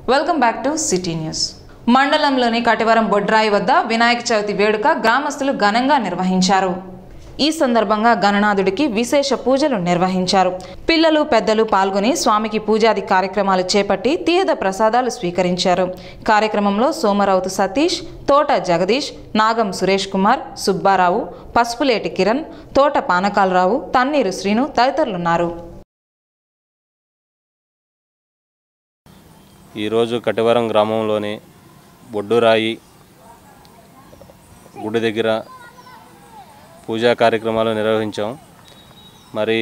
welcome back to city news మండలంలోని కటివరం బొడ్రాయి వద్ద వినాయక చవితి వేడుక గ్రామస్తులు ఘనంగా నిర్వహించారు ఈ సందర్భంగా గణనాథుడికి విశేష పూజలు నిర్వహించారు పిల్లలు పెద్దలు పాల్గొని స్వామికి పూజాది కార్యక్రమాలు చేపట్టి తీర్థ ప్రసాదాలు స్వీకరించారు కార్యక్రమంలో సోమరావుతు సతీష్ తోట జగదీష్ నాగం సురేష్ కుమార్ సుబ్బారావు పసుపులేటి కిరణ్ తోట పానకాలరావు తన్నీరు శ్రీను తదితరులున్నారు ఈరోజు కటివరం గ్రామంలోని బొడ్డురాయి గుడి దగ్గర పూజా కార్యక్రమాలు నిర్వహించాం మరి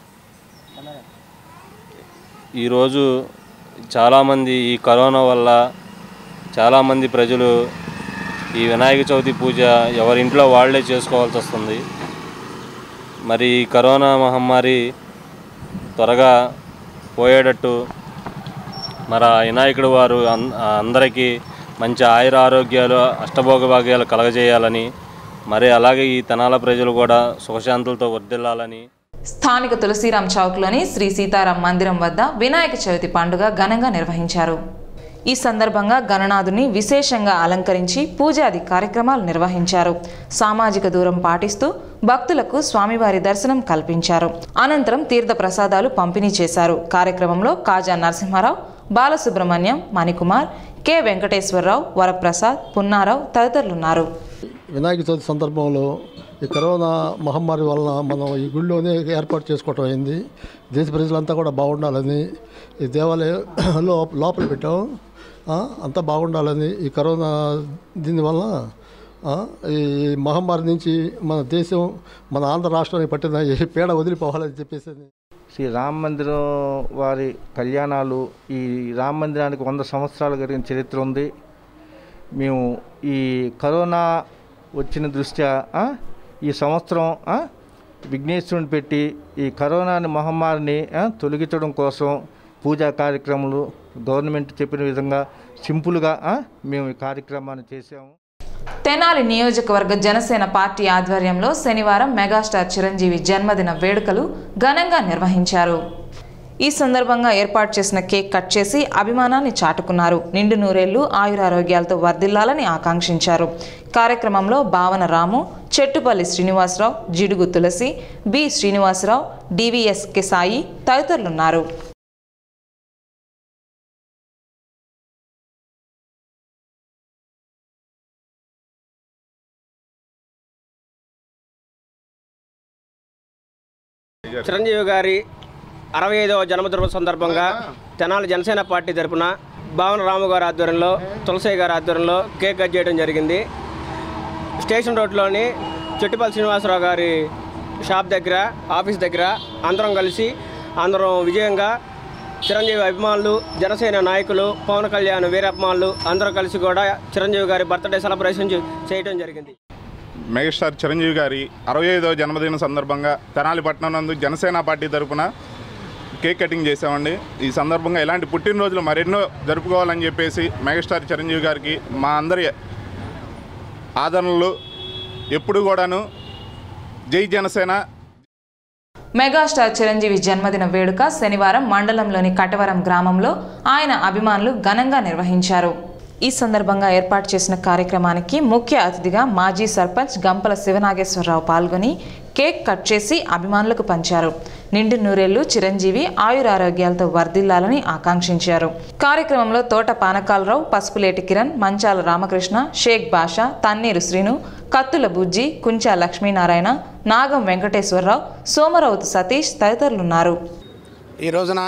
ఈరోజు చాలామంది ఈ కరోనా వల్ల చాలామంది ప్రజలు ఈ వినాయక చవితి పూజ ఎవరి ఇంట్లో వాళ్ళే చేసుకోవాల్సి వస్తుంది మరి ఈ కరోనా మహమ్మారి త్వరగా పోయేటట్టు మరి ఆ వినాయకుడు వారు అన్- అందరికీ మంచి ఆయుర ఆరోగ్యాలు అష్టభోగ భాగ్యాలు కలగజేయాలని మరి అలాగే ఈ తెనాల ప్రజలు కూడా సుఖశాంతులతో వర్ధిల్లాలని స్థానిక తులసిరాం చౌక్లోని శ్రీ సీతారాం మందిరం వద్ద వినాయక చవితి పండుగ ఘనంగా నిర్వహించారు ఈ సందర్భంగా గణనాథుని విశేషంగా అలంకరించి పూజాది కార్యక్రమాలు నిర్వహించారు సామాజిక దూరం పాటిస్తూ భక్తులకు స్వామివారి దర్శనం కల్పించారు అనంతరం తీర్థ ప్రసాదాలు పంపిణీ చేశారు కార్యక్రమంలో కాజా నరసింహారావు బాలసుబ్రహ్మణ్యం మణికుమార్ కె వెంకటేశ్వరరావు వరప్రసాద్ పున్నారావు తదితరులున్నారు వినాయక చవితి సందర్భంలో ఈ కరోనా మహమ్మారి వలన మనం ఈ గుళ్ళోనే ఏర్పాటు చేసుకోవటం అయింది దేశ ప్రజలంతా కూడా బాగుండాలని ఈ దేవాలయంలో లోపల పెట్టాం ఆ, అంతా బాగుండాలని ఈ కరోనా దీనివల్ల ఆ, ఈ మహమ్మారి నుంచి మన దేశం మన ఆంధ్ర రాష్ట్రానికి పట్టిన ఈ పీడ వదిలిపోవాలని చెప్పేసి శ్రీ రామ మందిరం వారి కళ్యాణాలు ఈ రామ మందిరానికి వంద సంవత్సరాలు కలిగిన చరిత్ర ఉంది మేము ఈ కరోనా వచ్చిన దృష్ట్యా ఆ, ఈ సంవత్సరం ఆ, విఘ్నేశ్వరుని పెట్టి ఈ కరోనాని మహమ్మారిని ఆ, తొలగించడం కోసం పూజా కార్యక్రమాలు గవర్నమెంట్ చెప్పిన విధంగా సింపుల్గా ఆ, మేము ఈ కార్యక్రమాన్ని చేసాము తెనాలి నియోజకవర్గ జనసేన పార్టీ ఆధ్వర్యంలో శనివారం మెగాస్టార్ చిరంజీవి జన్మదిన వేడుకలు ఘనంగా నిర్వహించారు ఈ సందర్భంగా ఏర్పాటు చేసిన కేక్ కట్ చేసి అభిమానాన్ని చాటుకున్నారు నిండు నూరేళ్లు ఆయురారోగ్యాలతో వర్ధిల్లాలని ఆకాంక్షించారు కార్యక్రమంలో భావన రాము చెట్టుపల్లి శ్రీనివాసరావు జిడుగు తులసి బి శ్రీనివాసరావు డివిఎస్ కె సాయి తదితరులున్నారు చిరంజీవి గారి అరవై ఐదవ జన్మదిన సందర్భంగా తెనాలి జనసేన పార్టీ తరపున భావన రాము గారి ఆధ్వర్యంలో తులసయ్య గారి ఆధ్వర్యంలో కేక్ కట్ చేయడం జరిగింది స్టేషన్ రోడ్లోని చెట్టుపల్లి శ్రీనివాసరావు గారి షాప్ దగ్గర ఆఫీస్ దగ్గర అందరం కలిసి అందరం విజయంగా చిరంజీవి అభిమానులు జనసేన నాయకులు పవన్ కళ్యాణ్ వీరభిమానులు అందరూ కలిసి కూడా చిరంజీవి గారి బర్త్డే సెలబ్రేషన్ చే- చేయడం జరిగింది మెగాస్టార్ చిరంజీవి గారి అరవై ఐదవ జన్మదిన సందర్భంగా తెనాలి పట్టణం నందు జనసేన పార్టీ తరపున కేక్ కటింగ్ చేసామండి ఈ సందర్భంగా ఇలాంటి పుట్టినరోజులు మరెన్నో జరుపుకోవాలని చెప్పేసి మెగాస్టార్ చిరంజీవి గారికి మా అందరి ఆదరణలు ఎప్పుడు కూడాను జై జనసేన మెగాస్టార్ చిరంజీవి జన్మదిన వేడుక శనివారం మండలంలోని కటవరం గ్రామంలో ఆయన అభిమానులు ఘనంగా నిర్వహించారు ఈ సందర్భంగా ఏర్పాటు చేసిన కార్యక్రమానికి ముఖ్య అతిథిగా మాజీ సర్పంచ్ గంపల శివనాగేశ్వరరావు పాల్గొని కేక్ కట్ చేసి అభిమానులకు పంచారు నిండు నూరేళ్లు చిరంజీవి ఆయురారోగ్యాలతో వర్ధిల్లాలని ఆకాంక్షించారు కార్యక్రమంలో తోట పానకాలరావు పసుపులేటి కిరణ్ మంచాల రామకృష్ణ షేక్ బాషా తన్నీరు శ్రీను కత్తుల బుజ్జి కుంచా లక్ష్మీనారాయణ నాగం వెంకటేశ్వరరావు సోమరౌతు సతీష్ తదితరులున్నారు ఈ రోజున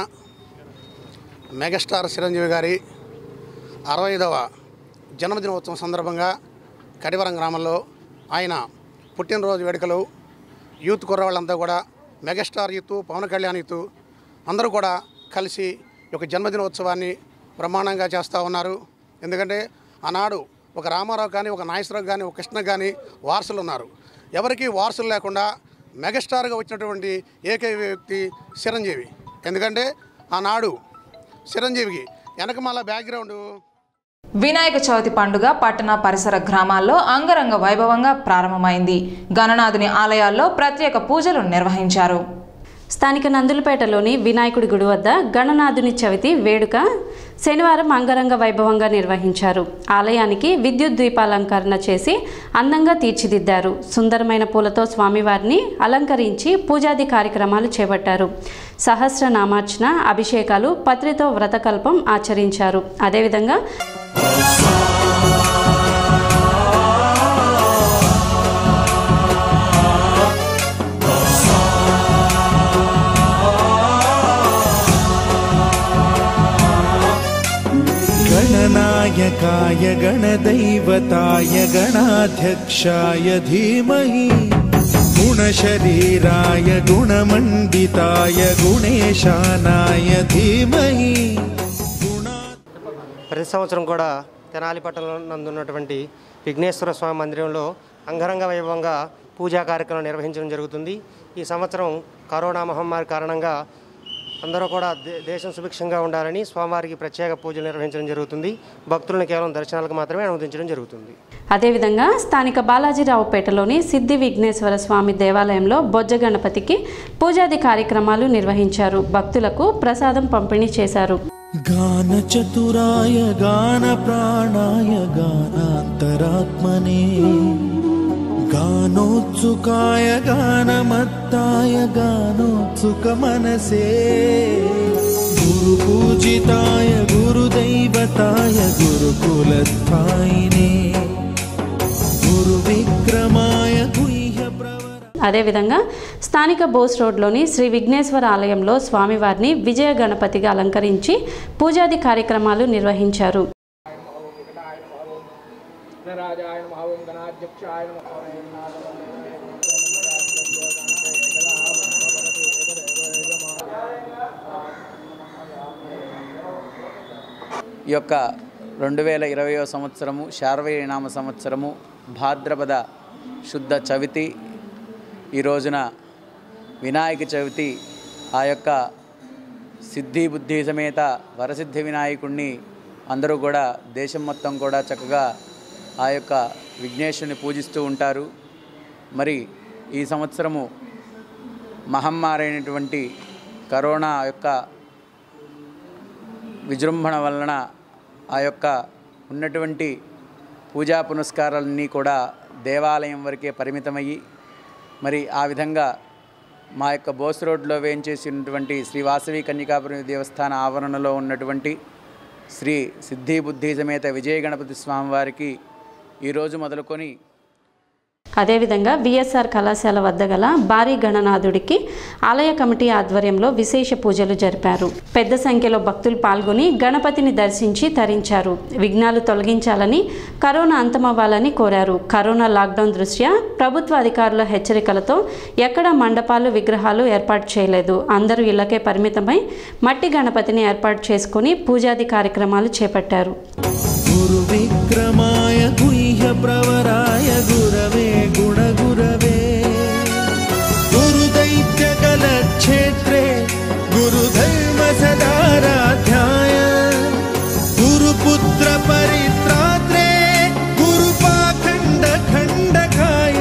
మెగాస్టార్ చిరంజీవి గారి అరవై ఐదవ జన్మదినోత్సవం సందర్భంగా కడివరం గ్రామంలో ఆయన పుట్టినరోజు వేడుకలు యూత్ కుర్రవాళ్ళంతా కూడా megastar youth Pawan Kalyan youth అందరూ కూడా కలిసి ఈ యొక్క జన్మదినోత్సవాన్ని బ్రహ్మాండంగా చేస్తూ ఉన్నారు ఎందుకంటే ఆనాడు ఒక రామారావు కానీ ఒక నాగేశ్వరరావు కానీ ఒక కృష్ణ కానీ వారసులు ఉన్నారు ఎవరికి వారసులు లేకుండా మెగాస్టార్గా వచ్చినటువంటి ఏకైక వ్యక్తి చిరంజీవి ఎందుకంటే ఆనాడు చిరంజీవికి వెనకమాల బ్యాక్గ్రౌండ్ వినాయక చవితి పండుగ పట్టణ పరిసర గ్రామాల్లో అంగరంగ వైభవంగా ప్రారంభమైంది గణనాథుని ఆలయాల్లో ప్రత్యేక పూజలు నిర్వహించారు స్థానిక నందులపేటలోని వినాయకుడి గుడి వద్ద గణనాథుని చవితి వేడుక శనివారం అంగరంగ వైభవంగా నిర్వహించారు ఆలయానికి విద్యుత్ దీపాలంకరణ చేసి అందంగా తీర్చిదిద్దారు సుందరమైన పూలతో స్వామివారిని అలంకరించి పూజాది కార్యక్రమాలు చేపట్టారు సహస్రనామార్చన అభిషేకాలు పత్రితో వ్రతకల్పం ఆచరించారు అదేవిధంగా गणनायकाय गणदैवताय गणाध्यक्षाय धीमहि गुणशरीराय गुणमण्डिताय गुणेशानाय धीमहि ప్రతి సంవత్సరం కూడా తెనాలి పట్టణంలో నందున్నటువంటి విఘ్నేశ్వర స్వామి మందిరంలో అంగరంగ వైభవంగా పూజా కార్యక్రమం నిర్వహించడం జరుగుతుంది ఈ సంవత్సరం కరోనా మహమ్మారి కారణంగా అందరూ కూడా దే- దేశం సుభిక్షంగా ఉండాలని స్వామివారికి ప్రత్యేక పూజలు నిర్వహించడం జరుగుతుంది భక్తులను కేవలం దర్శనాలకు మాత్రమే అనుమతించడం జరుగుతుంది అదేవిధంగా స్థానిక బాలాజీరావుపేటలోని సిద్ధి విఘ్నేశ్వర స్వామి దేవాలయంలో బొజ్జ గణపతికి పూజాది కార్యక్రమాలు నిర్వహించారు భక్తులకు ప్రసాదం పంపిణీ చేశారు गानचतुराय गानप्राणाय गानान्तरात्मने गानोत्सुकाय गानमत्ताय गानोत्सुकमनसे गुरुपूजिताय गुरुदैवताय गुरुकुलस्थायिने गुरुविक्रमाय गुह्यप्रवर అదేవిధంగా స్థానిక బోస్ రోడ్లోని శ్రీ విఘ్నేశ్వర ఆలయంలో స్వామివారిని విజయ గణపతిగా అలంకరించి పూజాది కార్యక్రమాలు నిర్వహించారు ఈ యొక్క రెండు వేల ఇరవయో సంవత్సరము శార్వరి నామ సంవత్సరము భాద్రపద శుద్ధ చవితి ఈ రోజున వినాయక చవితి ఆ యొక్క సిద్ధి బుద్ధి సమేత వరసిద్ధి వినాయకుడిని అందరూ కూడా దేశం మొత్తం కూడా చక్కగా ఆ యొక్క విఘ్నేశ్వరుని పూజిస్తూ ఉంటారు మరి ఈ సంవత్సరము మహమ్మారైనటువంటి కరోనా యొక్క విజృంభణ వలన ఆ యొక్క ఉన్నటువంటి పూజా పునస్కారాలన్నీ కూడా దేవాలయం వరకే పరిమితమయ్యి మరి ఆ విధంగా మా యొక్క బోస్ రోడ్లో వేయించేసినటువంటి శ్రీ వాసవి కన్యకాపురం దేవస్థాన ఆవరణలో ఉన్నటువంటి శ్రీ సిద్ధి బుద్ధి సమేత విజయ గణపతి స్వామివారికి ఈరోజు మొదలుకొని అదేవిధంగా విఎస్ఆర్ కళాశాల వద్ద గల భారీ గణనాథుడికి ఆలయ కమిటీ ఆధ్వర్యంలో విశేష పూజలు జరిపారు పెద్ద సంఖ్యలో భక్తులు పాల్గొని గణపతిని దర్శించి తరించారు విఘ్నాలు తొలగించాలని కరోనా అంతమవ్వాలని కోరారు కరోనా లాక్డౌన్ దృష్ట్యా ప్రభుత్వ అధికారుల హెచ్చరికలతో ఎక్కడా మండపాలు విగ్రహాలు ఏర్పాటు చేయలేదు అందరూ ఇళ్లకే పరిమితమై మట్టి గణపతిని ఏర్పాటు చేసుకుని పూజాది కార్యక్రమాలు చేపట్టారు गुरुविक्रमाय गुह्यप्रवराय गुरवे गुणगुरवे गुरुदैत्यकलक्षेत्रे गुरुधर्मसदाराध्याय गुरुपुत्रपरित्रात्रे गुरुपाखण्डखण्डकाय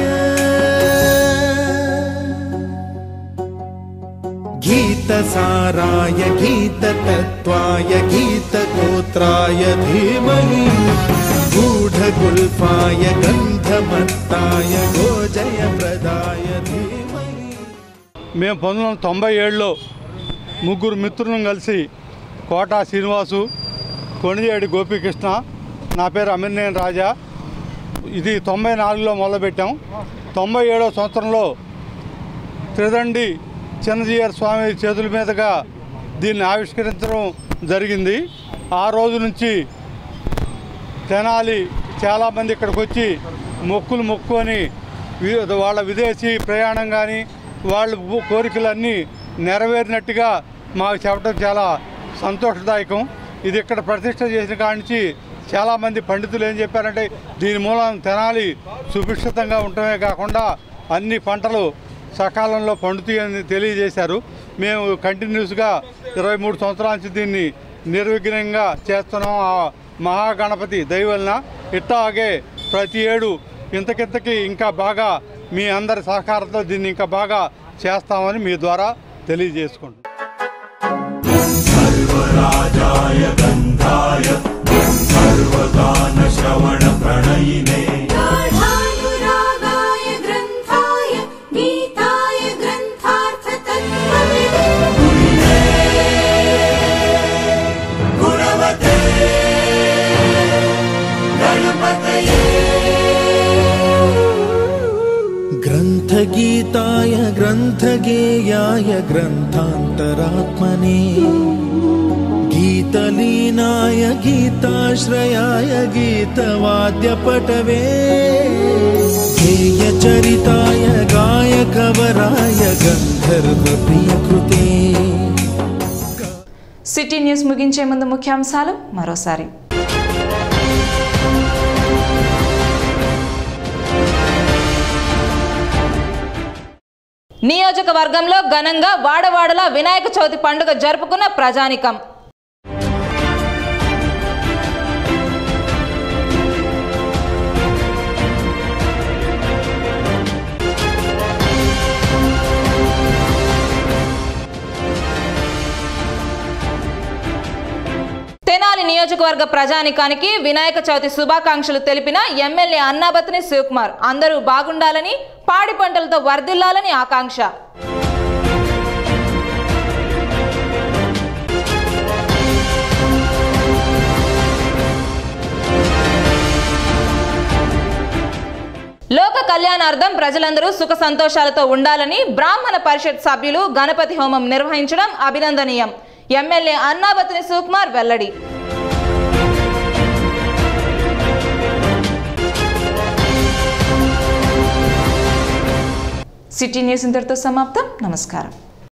गीतसाराय गीततत्त्वाय गीतगोत्राय धीमहि गूढगुल्फाय गन्धमत्ताय गोजयप्रदाय धीमहि మేము పంతొమ్మిది వందల తొంభై ఏడులో ముగ్గురు మిత్రులను కలిసి కోటా శ్రీనివాసు కొణిజేడి గోపీకృష్ణ నా పేరు అమిర్నేని రాజా ఇది తొంభై నాలుగులో మొదలుపెట్టాం తొంభై ఏడో సంవత్సరంలో త్రిదండి చిన్నజీయర్ స్వామి చేతుల మీదుగా దీన్ని ఆవిష్కరించడం జరిగింది ఆ రోజు నుంచి తెనాలి చాలామంది ఇక్కడికి వచ్చి మొక్కులు మొక్కుకొని వి- వాళ్ళ విదేశీ ప్రయాణం కానీ వాళ్ళ భూ- కోరికలన్నీ నెరవేరినట్టుగా మాకు చెప్పడం చాలా సంతోషదాయకం ఇది ఇక్కడ ప్రతిష్ట చేసిన కాడి నుంచి చాలామంది పండితులు ఏం చెప్పారంటే దీని మూలం తెనాలి సుభిక్షితంగా ఉండటమే కాకుండా అన్ని పంటలు సకాలంలో పండుతాయని తెలియజేశారు మేము కంటిన్యూస్గా ఇరవై మూడు సంవత్సరాల నుంచి దీన్ని నిర్విఘ్నంగా చేస్తున్నాం ఆ మహాగణపతి దయవలన ఇట్టాగే ప్రతి ఏడు ఇంతకింతకి ఇంకా బాగా మీ అందరి సహకారంతో దీన్ని ఇంకా బాగా చేస్తామని మీ ద్వారా తెలియజేసుకుంటున్నాను सर्वराजाय गन्धाय सर्वगानश्रवणप्रणयिने गाढानुरागाय ग्रन्थाय गीताय ग्रन्थार्थतत्त्वविदे गुणवते गणपतये ग्रन्थगीताय ग्रन्थगेयाय ग्रन्थान्तरात्मने गीतलीनाय गीताश्रयाय गीतवाद्यपटवे गेयचरिताय गायकवराय गन्धर्वप्रियकृते సిటీ న్యూస్ ముగించే ముందు ముఖ్యాంశాలు మరోసారి నియోజకవర్గంలో ఘనంగా వాడవాడల వినాయక చవితి పండుగ జరుపుకున్న ప్రజానికం తెనాలి నియోజకవర్గ ప్రజానికానికి వినాయక చవితి శుభాకాంక్షలు తెలిపిన ఎమ్మెల్యే అన్నాబతిని శివకుమార్ అందరూ బాగుండాలని పాడి పంటలతో వర్ధిల్లాలని ఆకాంక్ష లోక కళ్యాణార్థం ప్రజలందరూ సుఖ సంతోషాలతో ఉండాలని బ్రాహ్మణ పరిషత్ సభ్యులు గణపతి హోమం నిర్వహించడం అభినందనీయం ఎమ్మెల్యే అన్నాబతిని సుకుమార్ వెల్లడి సిటీ న్యూస్ ఇంతటితో సమాప్తం నమస్కారం